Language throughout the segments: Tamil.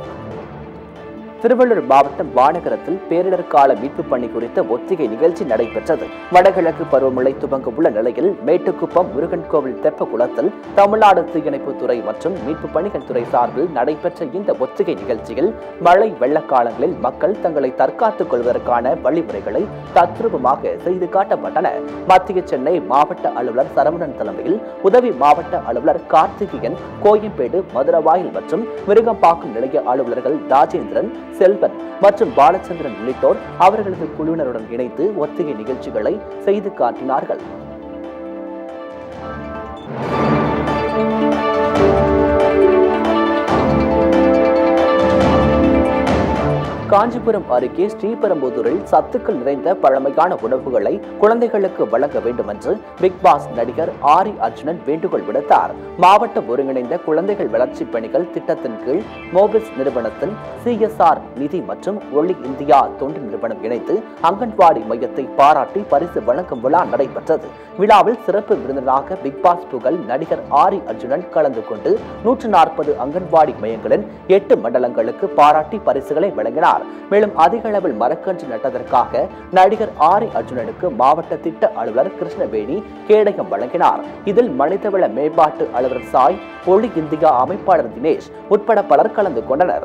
திருவள்ளூர் மாவட்டம் வானகரத்தில் பேரிடர் கால மீட்பு பணி குறித்த ஒத்திகை நிகழ்ச்சி நடைபெற்றது வடகிழக்கு பருவமழை துவங்க உள்ள நிலையில் மேட்டுக்குப்பம் முருகன் கோவில் தெப்ப குளத்தில் தமிழ்நாடு தீயணைப்புத் துறை மற்றும் மீட்பு பணிகள் துறை சார்பில் நடைபெற்ற இந்த ஒத்திகை நிகழ்ச்சியில் மழை வெள்ளக்காலங்களில் மக்கள் தங்களை தற்காத்துக் கொள்வதற்கான வழிமுறைகளை தத்ரூபமாக செய்து காட்டப்பட்டன மத்திய சென்னை மாவட்ட அலுவலர் சரவணன் தலைமையில் உதவி மாவட்ட அலுவலர் கார்த்திகேயன் கோயம்பேடு மதுரவாயில் மற்றும் விருகம்பாக்கம் நிலைய அலுவலர்கள் ராஜேந்திரன் செல்வன் மற்றும் பாலச்சந்திரன் உள்ளிட்டோர் அவர்களது குழுவினருடன் இணைந்து ஒத்திகை நிகழ்ச்சிகளை செய்து காட்டினார்கள் காஞ்சிபுரம் அருகே ஸ்ரீபெரும்புதூரில் சத்துக்கள் நிறைந்த பழமையான உணவுகளை குழந்தைகளுக்கு வழங்க வேண்டும் என்று பிக் பாஸ் நடிகர் ஆரி அர்ஜுனன் வேண்டுகோள் விடுத்தார் மாவட்ட ஒருங்கிணைந்த குழந்தைகள் வளர்ச்சி பணிகள் திட்டத்தின் கீழ் மோபில்ஸ் நிறுவனத்தின் சிஎஸ்ஆர் நிதி மற்றும் ஒளி இந்தியா தொண்டு நிறுவனம் இணைந்து அங்கன்வாடி மையத்தை பாராட்டி பரிசு வழங்கும் விழா நடைபெற்றது விழாவில் சிறப்பு விருந்தினராக பிக் பாஸ் புகழ் நடிகர் ஆரி அர்ஜுனன் கலந்து கொண்டு நூற்று நாற்பது அங்கன்வாடி மையங்களின் எட்டு மண்டலங்களுக்கு பாராட்டி பரிசுகளை வழங்கினார் மேலும் அதிக அளவில் மரக்கன்று நட்டதற்காக நடிகர் ஆரி அர்ஜுனனுக்கு மாவட்ட திட்ட அலுவலர் கிருஷ்ணவேணி கேடயம் வழங்கினார் இதில் மனிதவள மேம்பாட்டு அலுவலர் சாய் ஒளி இந்தியா அமைப்பாளர் தினேஷ் உட்பட பலர் கலந்து கொண்டனர்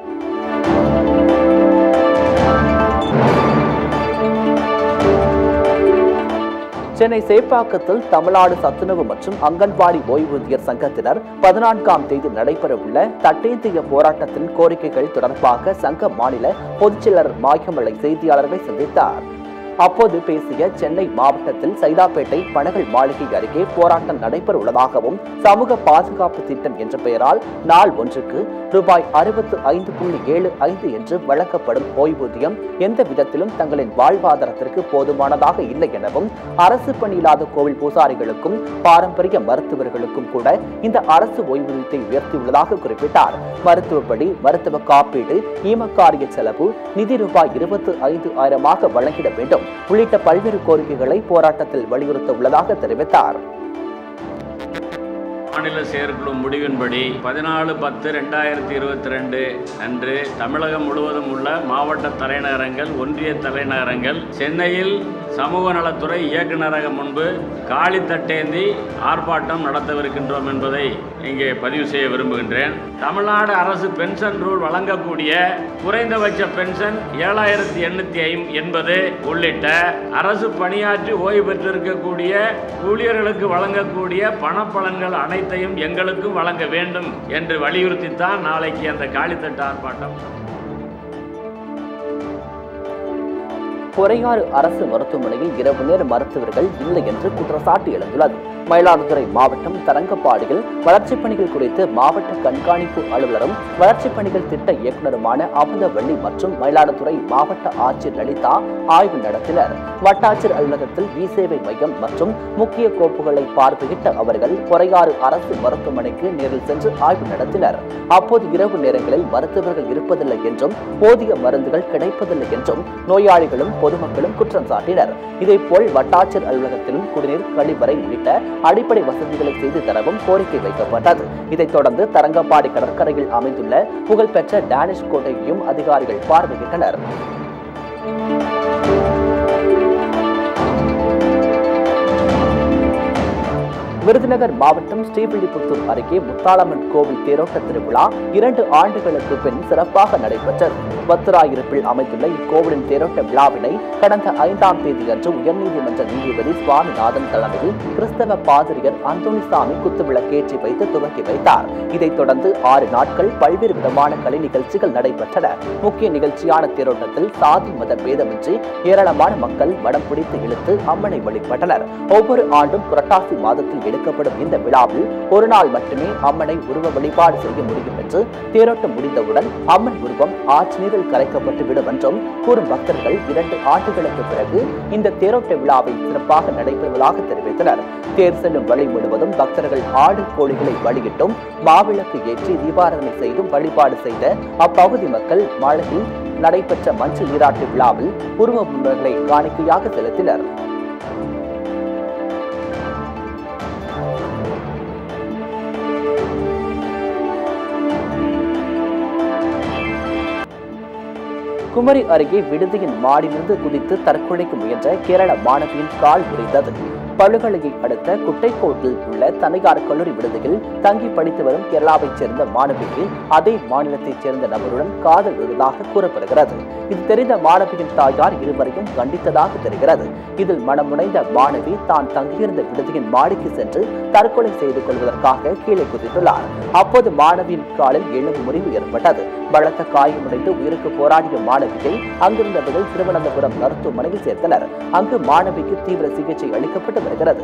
சென்னை சேப்பாக்கத்தில் தமிழ்நாடு சத்துணவு மற்றும் அங்கன்வாடி ஓய்வூதியர் சங்கத்தினர் பதினான்காம் தேதி நடைபெறவுள்ள தட்டேந்திய போராட்டத்தின் கோரிக்கைகள் தொடர்பாக சங்க மாநில பொதுச்செயலர் மாயமலை செய்தியாளர்களை சந்தித்தார் அப்போது பேசிய சென்னை மாவட்டத்தில் சைதாப்பேட்டை பனகல் மாளிகை அருகே போராட்டம் நடைபெற உள்ளதாகவும் சமூக பாதுகாப்பு திட்டம் என்ற பெயரால் நாள் ஒன்றுக்கு ரூபாய் அறுபத்து ஐந்து புள்ளி ஏழு ஐந்து என்று வழங்கப்படும் ஓய்வூதியம் எந்த விதத்திலும் தங்களின் வாழ்வாதாரத்திற்கு போதுமானதாக இல்லை எனவும் அரசு பணியில்லாத கோவில் பூசாரிகளுக்கும் பாரம்பரிய மருத்துவர்களுக்கும் கூட இந்த அரசு ஓய்வூதியத்தை உயர்த்தியுள்ளதாக குறிப்பிட்டார் மருத்துவப்படி மருத்துவ காப்பீடு ஈமக்காரிய செலவு நிதி ரூபாய் இருபத்து ஐந்து ஆயிரமாக வழங்கிட வேண்டும் உள்ளிட்ட பல்வேறு கோரிக்கைகளை போராட்டத்தில் வலியுறுத்த உள்ளதாக தெரிவித்தார் மாநில செயற்குழு முடிவின்படி பதினாலு பத்து ரெண்டாயிரத்தி இருபத்தி ரெண்டு அன்று தமிழகம் முழுவதும் உள்ள மாவட்ட தலைநகரங்கள் ஒன்றிய தலைநகரங்கள் சென்னையில் சமூக நலத்துறை இயக்குநரக முன்பு காலி தட்டேந்தி ஆர்ப்பாட்டம் நடத்தவிருக்கின்றோம் என்பதை இங்கே பதிவு செய்ய விரும்புகின்றேன் தமிழ்நாடு அரசு பென்ஷன் ரூல் வழங்கக்கூடிய குறைந்தபட்ச பென்ஷன் ஏழாயிரத்தி எண்ணூற்றி ஐம் எண்பது உள்ளிட்ட அரசு பணியாற்றி ஓய்வு பெற்றிருக்கக்கூடிய ஊழியர்களுக்கு வழங்கக்கூடிய பணப்பலன்கள் அனைத்தையும் எங்களுக்கும் வழங்க வேண்டும் என்று வலியுறுத்தித்தான் நாளைக்கு அந்த காலித்தட்டு ஆர்ப்பாட்டம் பொறையாறு அரசு மருத்துவமனையில் இரவு நேர மருத்துவர்கள் இல்லை என்று குற்றச்சாட்டு எழுந்துள்ளது மயிலாடுதுறை மாவட்டம் தரங்கம்பாடியில் வளர்ச்சிப் பணிகள் குறித்து மாவட்ட கண்காணிப்பு அலுவலரும் வளர்ச்சிப் பணிகள் திட்ட இயக்குநருமான அமுதவள்ளி மற்றும் மயிலாடுதுறை மாவட்ட ஆட்சியர் லலிதா ஆய்வு நடத்தினர் வட்டாட்சியர் அலுவலகத்தில் இ சேவை மையம் மற்றும் முக்கிய கோப்புகளை பார்வையிட்ட அவர்கள் பொறையாறு அரசு மருத்துவமனைக்கு நேரில் சென்று ஆய்வு நடத்தினர் அப்போது இரவு நேரங்களில் மருத்துவர்கள் இருப்பதில்லை என்றும் போதிய மருந்துகள் கிடைப்பதில்லை என்றும் நோயாளிகளும் பொதுமக்களும் குற்றம் சாட்டினர் இதேபோல் வட்டாட்சியர் அலுவலகத்திலும் குடிநீர் கழிவறை உள்ளிட்ட அடிப்படை வசதிகளை செய்து தரவும் கோரிக்கை வைக்கப்பட்டது இதைத் தொடர்ந்து தரங்கம்பாடி கடற்கரையில் அமைந்துள்ள புகழ்பெற்ற டேனிஷ் கோட்டையையும் அதிகாரிகள் பார்வையிட்டனர் விருதுநகர் மாவட்டம் ஸ்ரீவில்லிபுத்தூர் அருகே முத்தாளம்மன் கோவில் தேரோட்ட திருவிழா இரண்டு ஆண்டுகளுக்கு பின் சிறப்பாக நடைபெற்றது பத்துராயிருப்பில் அமைந்துள்ள இக்கோவிலின் தேரோட்ட விழாவினை கடந்த ஐந்தாம் தேதி அன்று உயர்நீதிமன்ற நீதிபதி சுவாமிநாதன் தலைமையில் கிறிஸ்தவ பாதிரியர் அந்தோணிசாமி குத்துவிளக்கேற்றி வைத்து துவக்கி வைத்தார் இதைத் தொடர்ந்து ஆறு நாட்கள் பல்வேறு விதமான கலை நிகழ்ச்சிகள் நடைபெற்றன முக்கிய நிகழ்ச்சியான தேரோட்டத்தில் சாதி மத பேதமின்றி ஏராளமான மக்கள் வடம் பிடித்து இழுத்து அம்மனை வழிபட்டனர் ஒவ்வொரு ஆண்டும் புரட்டாசி மாதத்தில் எடுக்கப்படும் இந்த விழாவில் ஒரு நாள் மட்டுமே அம்மனை உருவ வழிபாடு செய்ய முடியும் என்று தேரோட்டம் முடிந்தவுடன் அம்மன் உருவம் ஆற்று நீரில் கரைக்கப்பட்டு விடும் என்றும் கூறும் பக்தர்கள் இரண்டு ஆண்டுகளுக்கு பிறகு இந்த தேரோட்ட விழாவை சிறப்பாக நடைபெறுவதாக தெரிவித்தனர் தேர் செல்லும் வழி முழுவதும் பக்தர்கள் ஆடு கோழிகளை வழியிட்டும் மாவிளக்கு ஏற்றி தீபாராதனை செய்தும் வழிபாடு செய்த அப்பகுதி மக்கள் மாலையில் நடைபெற்ற மஞ்சள் நீராட்டு விழாவில் உருவ முன்னர்களை காணிக்கையாக செலுத்தினர் குமரி அருகே விடுதியின் மாடியிலிருந்து குதித்து தற்கொலைக்கு முயன்ற கேரள மாணவியின் கால் முறிந்தது பழுகலையை அடுத்த குட்டைக்கோட்டில் உள்ள தனியார் கல்லூரி விடுதியில் தங்கி படித்து வரும் கேரளாவைச் சேர்ந்த மாணவிக்கு அதே மாநிலத்தைச் சேர்ந்த நபருடன் காதல் இருந்ததாக கூறப்படுகிறது இது தெரிந்த மாணவியின் தாயார் இருவரையும் கண்டித்ததாக தெரிகிறது இதில் மனமுனைந்த மாணவி தான் தங்கியிருந்த விடுதியின் மாடிக்கு சென்று தற்கொலை செய்து கொள்வதற்காக கீழே குதித்துள்ளார் அப்போது மாணவியின் காலில் எலும்பு முறிவு ஏற்பட்டது பலத்த காயமடைந்து உயிருக்கு போராடிய மாணவியை அங்கிருந்தவர்கள் திருவனந்தபுரம் மருத்துவமனையில் சேர்த்தனர் அங்கு மாணவிக்கு தீவிர சிகிச்சை அளிக்கப்பட்டு வருகிறது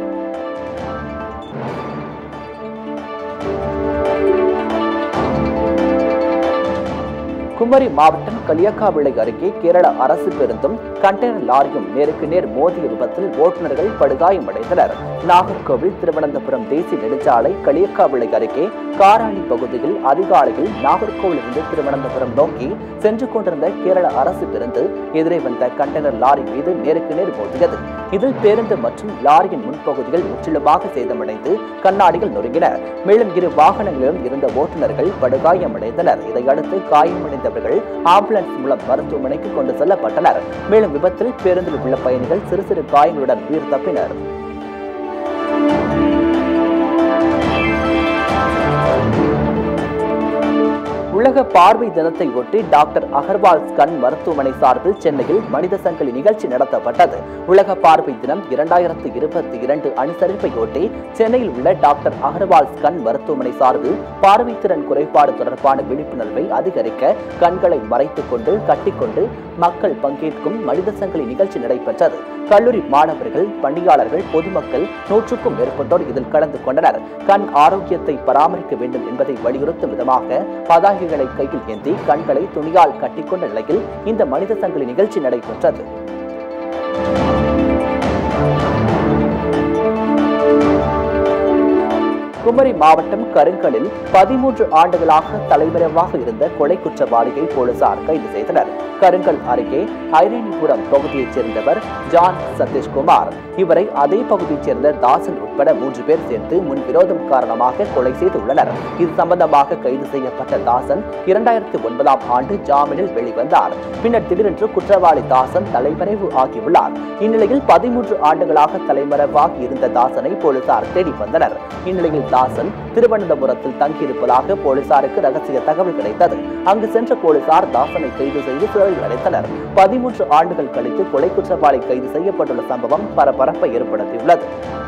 குமரி மாவட்டம் களியக்காவிளை அருகே கேரள அரசு பேருந்தும் கண்டெய்னர் லாரியும் நேருக்கு நேர் மோதிய விபத்தில் ஓட்டுநர்கள் படுகாயமடைந்தனர் நாகர்கோவில் திருவனந்தபுரம் தேசிய நெடுஞ்சாலை களியக்காவிளை அருகே காராணி பகுதியில் அதிகாலையில் நாகர்கோவிலிருந்து திருவனந்தபுரம் நோக்கி சென்று கொண்டிருந்த கேரள அரசு பேருந்து எதிரே வந்த கண்டெய்னர் லாரி மீது நேருக்கு நேர் மோதியது இதில் பேருந்து மற்றும் லாரியின் முன்பகுதிகள் முற்றிலுமாக சேதமடைந்து கண்ணாடிகள் நொறுங்கின மேலும் இரு வாகனங்களிலும் இருந்த ஓட்டுநர்கள் படுகாயமடைந்தனர் இதையடுத்து காயமடைந்தவர்கள் ஆம்புலன்ஸ் மூலம் மருத்துவமனைக்கு கொண்டு செல்லப்பட்டனர் மேலும் விபத்தில் பேருந்தில் உள்ள பயணிகள் சிறு சிறு காயங்களுடன் உயிர் தப்பினர் உலக பார்வை தினத்தை ஒட்டி டாக்டர் அகர்வால் கண் மருத்துவமனை சார்பில் சென்னையில் மனித சங்கிலி நிகழ்ச்சி நடத்தப்பட்டது உலக பார்வை தினம் இரண்டாயிரத்து இருபத்தி இரண்டு அனுசரிப்பையொட்டி சென்னையில் உள்ள டாக்டர் அகர்வால் கண் மருத்துவமனை சார்பில் பார்வைத்திறன் குறைபாடு தொடர்பான விழிப்புணர்வை அதிகரிக்க கண்களை மறைத்துக் கொண்டு கட்டிக்கொண்டு மக்கள் பங்கேற்கும் மனித சங்கிலி நிகழ்ச்சி நடைபெற்றது கல்லூரி மாணவர்கள் பணியாளர்கள் பொதுமக்கள் நூற்றுக்கும் மேற்பட்டோர் இதில் கலந்து கொண்டனர் கண் ஆரோக்கியத்தை பராமரிக்க வேண்டும் என்பதை வலியுறுத்தும் விதமாக பதாகைகளை கையில் ஏந்தி கண்களை துணியால் கட்டிக்கொண்ட நிலையில் இந்த மனித சங்கிலி நிகழ்ச்சி நடைபெற்றது குமரி மாவட்டம் கருங்கலில் பதிமூன்று ஆண்டுகளாக தலைமறைவாக இருந்த கொலை குற்றவாளியை போலீசார் கைது செய்தனர் கருங்கல் அருகே ஐரேனிபுரம் பகுதியைச் சேர்ந்தவர் ஜான் சதீஷ்குமார் இவரை அதே பகுதியைச் சேர்ந்த தாசன் உட்பட மூன்று பேர் சேர்ந்து முன்விரோதம் காரணமாக கொலை செய்துள்ளனர் இது சம்பந்தமாக கைது செய்யப்பட்ட தாசன் இரண்டாயிரத்தி ஒன்பதாம் ஆண்டு ஜாமீனில் வெளிவந்தார் பின்னர் திடீரென்று குற்றவாளி தாசன் தலைமறைவு ஆகியுள்ளார் இந்நிலையில் பதிமூன்று ஆண்டுகளாக தலைமறைவாகி இருந்த தாசனை போலீசார் தேடி வந்தனர் இந்நிலையில் தாசன் திருவனந்தபுரத்தில் தங்கியிருப்பதாக போலீசாருக்கு ரகசிய தகவல் கிடைத்தது அங்கு சென்ற போலீசார் தாசனை கைது செய்து சிறையில் அடைத்தனர் பதிமூன்று ஆண்டுகள் கழித்து கொலை குற்றவாளி கைது செய்யப்பட்டுள்ள சம்பவம் பரபரப்பை ஏற்படுத்தியுள்ளது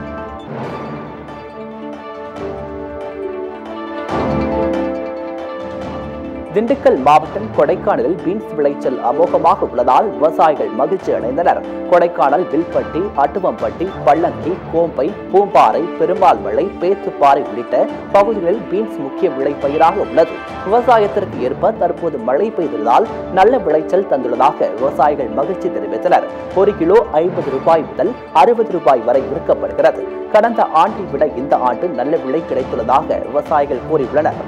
திண்டுக்கல் மாவட்டம் கொடைக்கானலில் பீன்ஸ் விளைச்சல் அமோகமாக உள்ளதால் விவசாயிகள் மகிழ்ச்சி அடைந்தனர் கொடைக்கானல் வில்பட்டி அட்டுவம்பட்டி பள்ளங்கி கோம்பை பூம்பாறை பெருமாள்மலை பேத்துப்பாறை உள்ளிட்ட பகுதிகளில் பீன்ஸ் முக்கிய விளைபயிராக உள்ளது விவசாயத்திற்கு ஏற்ப தற்போது மழை பெய்துள்ளதால் நல்ல விளைச்சல் தந்துள்ளதாக விவசாயிகள் மகிழ்ச்சி தெரிவித்தனர் ஒரு கிலோ ஐம்பது ரூபாய் முதல் அறுபது ரூபாய் வரை விற்கப்படுகிறது கடந்த ஆண்டை விட இந்த ஆண்டு நல்ல விலை கிடைத்துள்ளதாக விவசாயிகள் கூறியுள்ளனர்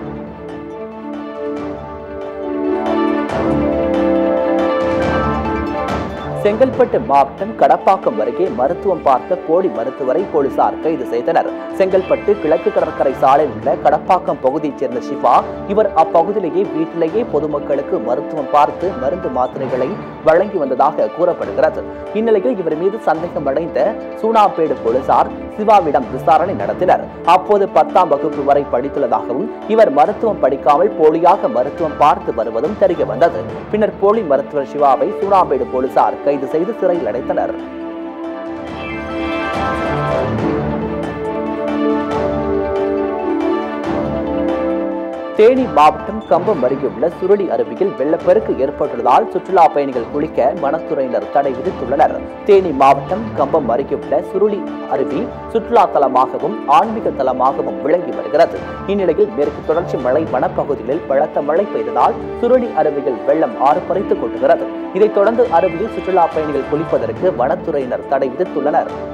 செங்கல்பட்டு மாவட்டம் கடப்பாக்கம் அருகே மருத்துவம் பார்த்த போலி மருத்துவரை போலீசார் கைது செய்தனர் செங்கல்பட்டு கிழக்கு கடற்கரை சாலையில் உள்ள கடப்பாக்கம் பகுதியைச் சேர்ந்த ஷிஃபா இவர் அப்பகுதியிலேயே வீட்டிலேயே பொதுமக்களுக்கு மருத்துவம் பார்த்து மருந்து மாத்திரைகளை வழங்கி வந்ததாக கூறப்படுகிறது இந்நிலையில் இவர் மீது சந்தேகம் அடைந்த சூனாம்பேடு போலீசார் சிவாவிடம் விசாரணை நடத்தினர் அப்போது பத்தாம் வகுப்பு வரை படித்துள்ளதாகவும் இவர் மருத்துவம் படிக்காமல் போலியாக மருத்துவம் பார்த்து வருவதும் தெரிய வந்தது பின்னர் போலி மருத்துவர் சிவாவை சூனாம்பேடு போலீசார் கைது செய்து சிறையில் அடைத்தனர் தேனி மாவட்டம் கம்பம் அருகே உள்ள சுருளி அருவியில் வெள்ளப்பெருக்கு ஏற்பட்டுள்ளதால் சுற்றுலா பயணிகள் குளிக்க வனத்துறையினர் தடை விதித்துள்ளனர் தேனி மாவட்டம் கம்பம் அருகே உள்ள சுருளி அருவி சுற்றுலா தலமாகவும் ஆன்மீக தலமாகவும் விளங்கி வருகிறது இந்நிலையில் மேற்கு தொடர்ச்சி மலை வனப்பகுதிகளில் பலத்த மழை பெய்ததால் சுருளி அருவியில் வெள்ளம் ஆர்ப்பரித்துக் கொட்டுகிறது இதைத் தொடர்ந்து அருவியில் சுற்றுலா பயணிகள் குளிப்பதற்கு வனத்துறையினர் தடை விதித்துள்ளனர்